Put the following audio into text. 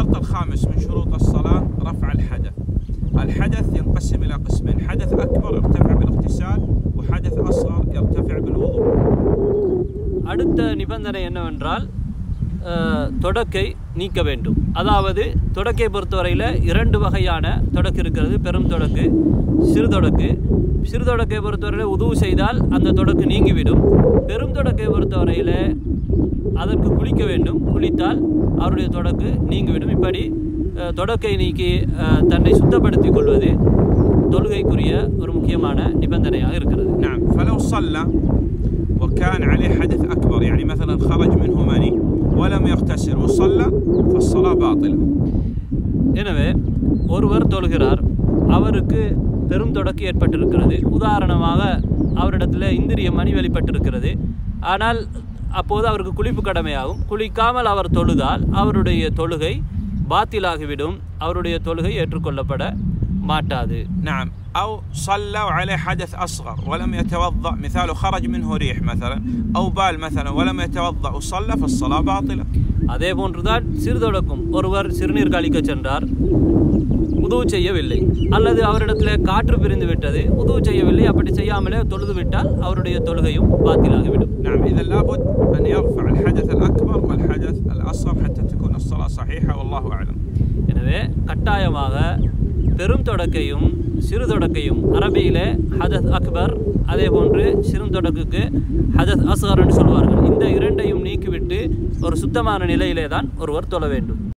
الشرط الخامس من شروط الصلاة رفع الحدث الحدث ينقسم إلى قسمين حدث أكبر يرتفع بالاغتسال وحدث أصغر يرتفع بالوضوء அடுத்த நிபந்தனை என்னவென்றால் அஹ், தொடக்கை நீக்க வேண்டும் அதாவது தொடக்கை பொறுத்தவரையில் இரண்டு வகையான தொடக்கு இருக்கிறது பெரும் தொடக்கு சிறு தொடக்கு சிறு தொடக்கை பொறுத்தவரையில் உதவு செய்தால் அந்த தொடக்கு நீங்கிவிடும் பெரும் தொடக்கை பொறுத்தவரையில் அதற்கு குளிக்க வேண்டும் குளித்தால் அவருடைய தொடக்கு நீங்கிவிடும் இப்படி அஹ், தொடக்கை நீக்கி அஹ், தன்னை சுத்தப்படுத்திக் கொள்வது தொழுகைக்குரிய ஒரு முக்கியமான நிபந்தனையாக இருக்கிறது نعم فلو صلى وكان عليه حدث أكبر يعني مثلا خرج منه مني ولم يغتسل وصلى فالصلاة باطلة எனவே ஒருவர் தொழுகிறார் அவருக்கு பெரும் தொடக்கு ஏற்பட்டிருக்கிறது உதாரணமாக அவரிடத்தில் இந்திரிய மணி வெளிப்பட்டிருக்கிறது ஆனால் அப்போது அவருக்கு குளிப்பு கடமையாகும் குளிக்காமல் அவர் தொழுதால் அவருடைய தொழுகை பாத்திலாகிவிடும் அவருடைய தொழுகை ஏற்றுக்கொள்ளப்பட மாட்டாது نعم أو صلى وعليه حدث أصغر ولم يتوضأ مثاله خرج منه ريح مثلا أو بال مثلا ولم يتوضأ وصلى فالصلاة باطلة அதே போன்றுதான் சிறுதொடக்கும் ஒருவர் சிறுநீர் கழிக்க சென்றார் உதவு செய்யவில்லை அல்லது அவரிடத்தில் காற்று பிரிந்து விட்டது உதவு செய்யவில்லை அப்படி செய்யாமலே தொழுது விட்டால் அவருடைய தொழுகையும் பாத்திலாகிவிடும் نعم إذا لابد أن يرفع الحدث الأكبر والحدث الأصغر حتى تكون الصلاة صحيحة والله أعلم எனவே கட்டாயமாக பெரும் தொடக்கையும் சிறு தொடக்கையும் அரபியிலே ஹதத் அக்பர் அதே போன்று சிறு தொடக்குக்கு ஹதத் அஸ்கர் என்று சொல்வார்கள் இந்த இரண்டையும் நீக்கிவிட்டு ஒரு சுத்தமான நிலையிலே தான் ஒருவர் தொழ வேண்டும்